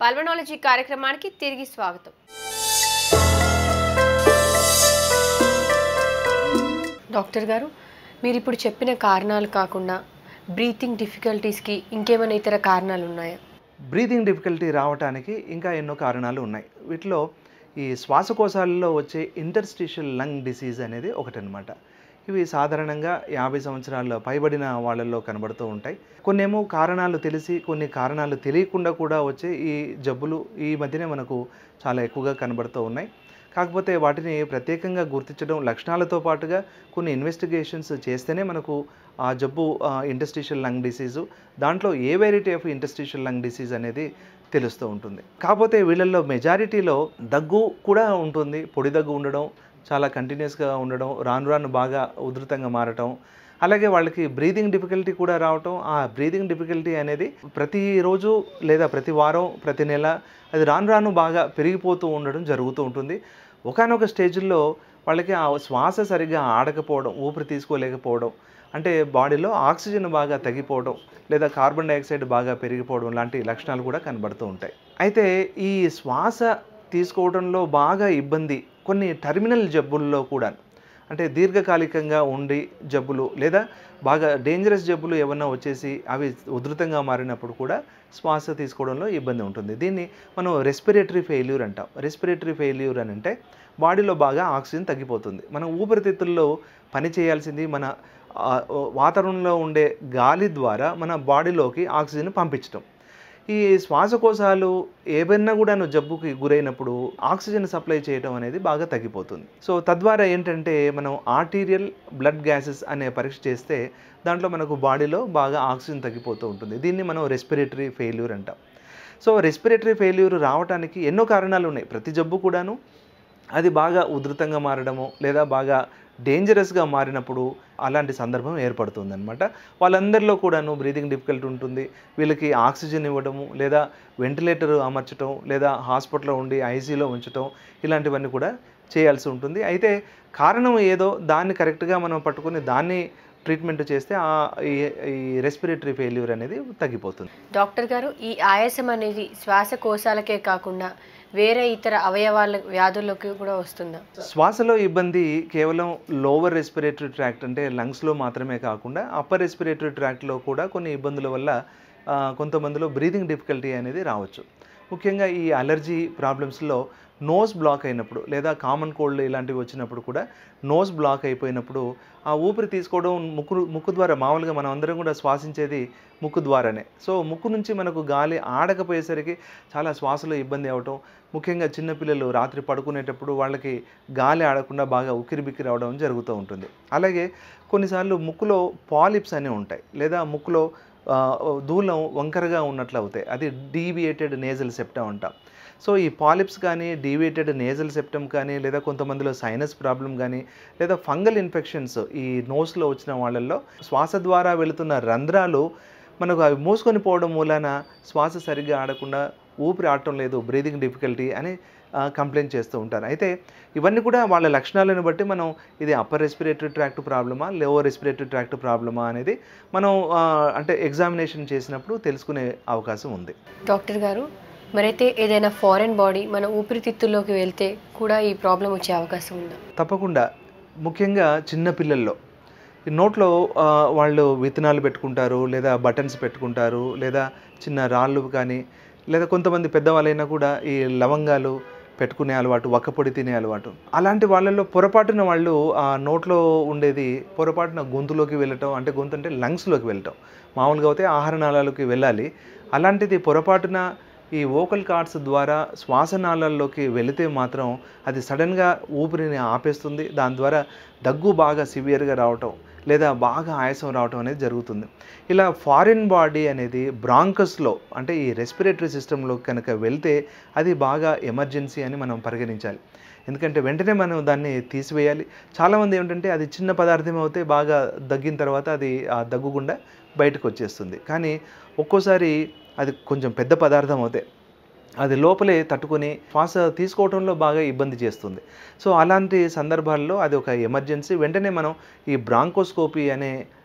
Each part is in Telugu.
పల్మనాలజీ కార్యక్రమానికి తిరిగి స్వాగతం డాక్టర్ గారు మీరు ఇప్పుడు చెప్పిన కారణాలు కాకుండా బ్రీతింగ్ డిఫికల్టీస్కి ఇంకేమైనా ఇతర కారణాలు ఉన్నాయా బ్రీతింగ్ డిఫికల్టీ రావడానికి ఇంకా ఎన్నో కారణాలు ఉన్నాయి వీటిలో ఈ శ్వాసకోశాలలో వచ్చే ఇంటర్స్టిషియల్ లంగ్ డిసీజ్ అనేది ఒకటనమాట ఇవి సాధారణంగా యాభై సంవత్సరాల పైబడిన వాళ్ళల్లో కనబడుతూ ఉంటాయి కొన్నేమో కారణాలు తెలిసి కొన్ని కారణాలు తెలియకుండా కూడా వచ్చే ఈ జబ్బులు ఈ మధ్యనే మనకు చాలా ఎక్కువగా కనబడుతూ ఉన్నాయి కాకపోతే వాటిని ప్రత్యేకంగా గుర్తించడం లక్షణాలతో పాటుగా కొన్ని ఇన్వెస్టిగేషన్స్ చేస్తేనే మనకు ఆ జబ్బు ఇంటస్టిషియల్ లంగ్ డిసీజు దాంట్లో ఏ variety of interstitial lung disease అనేది తెలుస్తూ ఉంటుంది కాకపోతే వీళ్ళల్లో మెజారిటీలో దగ్గు కూడా ఉంటుంది పొడి దగ్గు ఉండడం చాలా కంటిన్యూస్గా ఉండడం రాను రాను బాగా ఉధృతంగా మారటం అలాగే వాళ్ళకి బ్రీదింగ్ డిఫికల్టీ కూడా రావటం ఆ బ్రీదింగ్ డిఫికల్టీ అనేది ప్రతిరోజు లేదా ప్రతి వారం ప్రతి నెల అది రాను రాను బాగా పెరిగిపోతూ ఉండడం జరుగుతూ ఉంటుంది ఒకనొక స్టేజ్లో వాళ్ళకి ఆ శ్వాస సరిగ్గా ఆడకపోవడం ఊపిరి తీసుకోలేకపోవడం అంటే బాడీలో ఆక్సిజన్ బాగా తగ్గిపోవడం లేదా కార్బన్ డైఆక్సైడ్ బాగా పెరిగిపోవడం లాంటి లక్షణాలు కూడా కనబడుతూ ఉంటాయి అయితే ఈ శ్వాస తీసుకోవడంలో బాగా ఇబ్బంది కొన్ని టర్మినల్ జబ్బుల్లో కూడా అంటే దీర్ఘకాలికంగా ఉండి జబ్బులు లేదా బాగా డేంజరస్ జబ్బులు ఏమన్నా వచ్చేసి అవి ఉధృతంగా మారినప్పుడు కూడా శ్వాస తీసుకోవడంలో ఇబ్బంది ఉంటుంది దీన్ని మనం రెస్పిరేటరీ ఫెయిల్యూర్ అంటాం రెస్పిరేటరీ ఫెయిల్యూర్ అని అంటే బాడీలో బాగా ఆక్సిజన్ తగ్గిపోతుంది మనం ఊపిరితిత్తుల్లో పని చేయాల్సింది మన ఆ, వాతావరణంలో ఉండే గాలి ద్వారా మన బాడీలోకి ఆక్సిజన్ పంపించడం ఈ శ్వాసకోశాలు ఏవైనా కూడా జబ్బుకి గురైనప్పుడు ఆక్సిజన్ సప్లై చేయడం అనేది బాగా తగ్గిపోతుంది సో తద్వారా ఏంటంటే మనం ఆర్టీరియల్ బ్లడ్ గ్యాసెస్ అనే పరీక్ష చేస్తే దాంట్లో మనకు బాడీలో బాగా ఆక్సిజన్ తగ్గిపోతూ ఉంటుంది దీన్ని మనం రెస్పిరేటరీ ఫెయిల్యూర్ అంటాం సో రెస్పిరేటరీ ఫెయిల్యూర్ రావడానికి ఎన్నో కారణాలు ఉన్నాయి ప్రతి జబ్బు కూడాను అది బాగా ఉధృతంగా మారడము లేదా బాగా డేంజరస్గా మారినప్పుడు అలాంటి సందర్భం ఏర్పడుతుందన్నమాట వాళ్ళందరిలో కూడాను బ్రీతింగ్ డిఫికల్టీ ఉంటుంది వీళ్ళకి ఆక్సిజన్ ఇవ్వడము లేదా వెంటిలేటర్ అమర్చడం లేదా హాస్పిటల్లో ఉండి ఐసీలో ఉంచడం ఇలాంటివన్నీ కూడా చేయాల్సి ఉంటుంది అయితే కారణం ఏదో దాన్ని కరెక్ట్గా మనం పట్టుకొని దాన్ని ట్రీట్మెంట్ చేస్తే ఆ ఈ- ఈ రెస్పిరేటరీ ఫెయిల్యూర్ అనేది తగ్గిపోతుంది డాక్టర్ గారు ఈ ఆయాసం అనేది శ్వాసకోశాలకే కాకుండా వేరే ఇతర అవయవాల వ్యాధుల్లోకి కూడా వస్తుందా శ్వాసలో ఇబ్బంది కేవలం లోవర్ రెస్పిరేటరీ ట్రాక్ట్ అంటే లంగ్స్లో మాత్రమే కాకుండా అప్పర్ రెస్పిరేటరీ ట్రాక్ట్లో కూడా కొన్ని ఇబ్బందుల వల్ల ఆ, కొంతమందిలో బ్రీతింగ్ డిఫికల్టీ అనేది రావచ్చు ముఖ్యంగా ఈ అలర్జీ ప్రాబ్లమ్స్లో నోస్ బ్లాక్ అయినప్పుడు లేదా కామన్ కోల్డ్ ఇలాంటివి వచ్చినప్పుడు కూడా నోస్ బ్లాక్ అయిపోయినప్పుడు ఆ ఊపిరి తీసుకోవడం ముక్కు ముక్కు ద్వారా మామూలుగా మనం అందరం కూడా శ్వాసించేది ముక్కు ద్వారానే సో ముక్కు నుంచి మనకు గాలి ఆడకపోయేసరికి చాలా శ్వాసలో ఇబ్బంది అవటం ముఖ్యంగా చిన్నపిల్లలు రాత్రి పడుకునేటప్పుడు వాళ్ళకి గాలి ఆడకుండా బాగా ఉక్కిరి బిక్కిరి అవడం జరుగుతూ ఉంటుంది అలాగే కొన్నిసార్లు ముక్కులో పాలిప్స్ అనేవి ఉంటాయి లేదా ముక్కులో ఆ, దూలం వంకరగా ఉన్నట్లు అవుతాయి అది డీవియేటెడ్ నేజల్ సెప్టమ్ అంటాం సో ఈ పాలిప్స్ కానీ డీవియేటెడ్ నేజల్ సెప్టమ్ కానీ లేదా కొంతమందిలో సైనస్ ప్రాబ్లం కానీ లేదా ఫంగల్ ఇన్ఫెక్షన్స్ ఈ నోస్లో వచ్చిన వాళ్ళల్లో శ్వాస ద్వారా వెళుతున్న రంధ్రాలు మనకు అవి మూసుకొని పోవడం మూలాన శ్వాస సరిగ్గా ఆడకుండా ఊపిరి ఆడటం లేదు బ్రీదింగ్ డిఫికల్టీ అని కంప్లైంట్ చేస్తూ ఉంటారు అయితే ఇవన్నీ కూడా వాళ్ళ లక్షణాలను బట్టి మనం ఇది అప్పర్ రెస్పిరేటరీ ట్రాక్ట్ ప్రాబ్లమా లోవర్ రెస్పిరేటరీ ట్రాక్ట్ ప్రాబ్లమా అనేది మనం ఆ, అంటే ఎగ్జామినేషన్ చేసినప్పుడు తెలుసుకునే అవకాశం ఉంది డాక్టర్ గారు మరైతే ఏదైనా ఫారెన్ బాడీ మన ఊపిరితిత్తుల్లోకి వెళ్తే కూడా ఈ ప్రాబ్లం వచ్చే అవకాశం ఉందా తప్పకుండా ముఖ్యంగా చిన్న పిల్లల్లో ఈ నోట్లో ఆ, వాళ్ళు విత్తనాలు పెట్టుకుంటారు లేదా బటన్స్ పెట్టుకుంటారు లేదా చిన్న రాళ్ళు కానీ లేదా కొంతమంది పెద్దవాళ్ళైనా కూడా ఈ లవంగాలు పెట్టుకునే అలవాటు వక్కపొడి తినే అలవాటు అలాంటి వాళ్ళల్లో పొరపాటున వాళ్ళు ఆ నోట్లో ఉండేది పొరపాటున గొంతులోకి వెళ్ళటం అంటే గొంతు అంటే లంగ్స్లోకి వెళ్ళటం మామూలుగా అయితే ఆహార నాళాలకు వెళ్ళాలి అలాంటిది పొరపాటున ఈ వోకల్ కార్డ్స్ ద్వారా శ్వాసనాళాల్లోకి వెళితే మాత్రం అది సడన్గా ఊపిరిని ఆపేస్తుంది దాని ద్వారా దగ్గు బాగా సివియర్గా రావటం లేదా బాగా ఆయాసం రావటం అనేది జరుగుతుంది ఇలా ఫారిన్ బాడీ అనేది బ్రాంకస్లో అంటే ఈ రెస్పిరేటరీ సిస్టంలో కనుక వెళ్తే అది బాగా ఎమర్జెన్సీ అని మనం పరిగణించాలి ఎందుకంటే వెంటనే మనం దాన్ని తీసివేయాలి చాలామంది ఏమిటంటే అది చిన్న పదార్థం అవుతే బాగా దగ్గిన తర్వాత అది ఆ దగ్గుగుండా బయటకు వచ్చేస్తుంది కానీ ఒక్కోసారి అది కొంచెం పెద్ద పదార్థం అవుతాయి అది లోపలే తట్టుకొని శ్వాస తీసుకోవడంలో బాగా ఇబ్బంది చేస్తుంది సో అలాంటి సందర్భాల్లో అది ఒక ఎమర్జెన్సీ వెంటనే మనం ఈ బ్రాంకోస్కోపీ అనే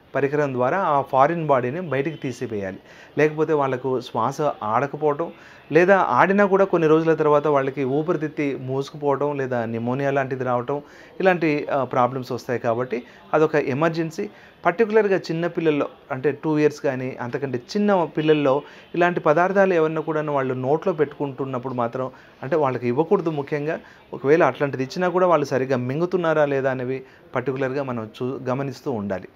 పరికరం ద్వారా ఆ ఫారిన్ బాడీని బయటికి తీసివేయాలి లేకపోతే వాళ్ళకు శ్వాస ఆడకపోవటం లేదా ఆడినా కూడా కొన్ని రోజుల తర్వాత వాళ్ళకి ఊపిరితిత్తి మూసుకుపోవడం లేదా నిమోనియా లాంటిది రావటం ఇలాంటి ప్రాబ్లమ్స్ వస్తాయి కాబట్టి అదొక ఎమర్జెన్సీ పర్టికులర్గా చిన్న పిల్లల్లో అంటే టూ ఇయర్స్ కానీ అంతకంటే చిన్న పిల్లల్లో ఇలాంటి పదార్థాలు ఏమన్నా కూడా వాళ్ళు నోట్లో పెట్టుకుంటున్నప్పుడు మాత్రం అంటే వాళ్ళకి ఇవ్వకూడదు ముఖ్యంగా ఒకవేళ అట్లాంటిది ఇచ్చినా కూడా వాళ్ళు సరిగ్గా మింగుతున్నారా లేదా అనేవి పర్టికులర్గా మనం చూ గమనిస్తూ ఉండాలి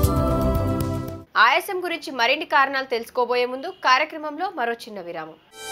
ఆయాసం గురించి మరిన్ని కారణాలు తెలుసుకోబోయే ముందు కార్యక్రమంలో మరో చిన్న విరామం